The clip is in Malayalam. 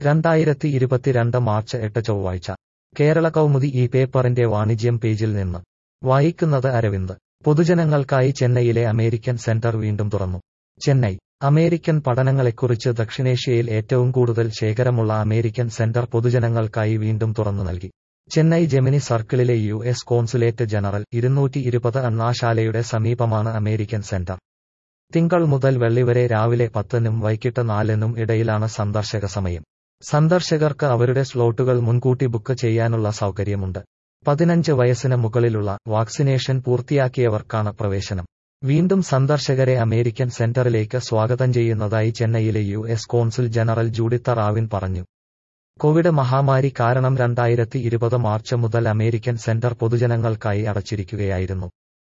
രണ്ടായിരത്തി ഇരുപത്തിരണ്ട് മാർച്ച് എട്ട് ചൊവ്വാഴ്ച കേരള കൗമുദി ഈ പേപ്പറിന്റെ വാണിജ്യം പേജിൽ നിന്ന് വായിക്കുന്നത് അരവിന്ദ് പൊതുജനങ്ങൾക്കായി ചെന്നൈയിലെ അമേരിക്കൻ സെന്റർ വീണ്ടും തുറന്നു ചെന്നൈ അമേരിക്കൻ പഠനങ്ങളെക്കുറിച്ച് ദക്ഷിണേഷ്യയിൽ ഏറ്റവും കൂടുതൽ ശേഖരമുള്ള അമേരിക്കൻ സെന്റർ പൊതുജനങ്ങൾക്കായി വീണ്ടും തുറന്നു നൽകി ചെന്നൈ ജെമിനി സർക്കിളിലെ യു എസ് കോൺസുലേറ്റ് ജനറൽ ഇരുന്നൂറ്റി ഇരുപത് അണ്ണാശാലയുടെ സമീപമാണ് അമേരിക്കൻ സെന്റർ തിങ്കൾ മുതൽ വെള്ളി വരെ രാവിലെ പത്തിനും വൈകിട്ട് നാലിനും ഇടയിലാണ് സന്ദർശക സമയം സന്ദർശകർക്ക് അവരുടെ സ്ലോട്ടുകൾ മുൻകൂട്ടി ബുക്ക് ചെയ്യാനുള്ള സൗകര്യമുണ്ട് പതിനഞ്ച് വയസ്സിന് മുകളിലുള്ള വാക്സിനേഷൻ പൂർത്തിയാക്കിയവർക്കാണ് പ്രവേശനം വീണ്ടും സന്ദർശകരെ അമേരിക്കൻ സെന്ററിലേക്ക് സ്വാഗതം ചെയ്യുന്നതായി ചെന്നൈയിലെ U S consul general Judith Ravin പറഞ്ഞു കോവിഡ് മഹാമാരി കാരണം രണ്ടായിരത്തി ഇരുപത് മാർച്ച് മുതൽ അമേരിക്കൻ സെന്റർ പൊതുജനങ്ങൾക്കായി അടച്ചിരിക്കുകയായിരുന്നു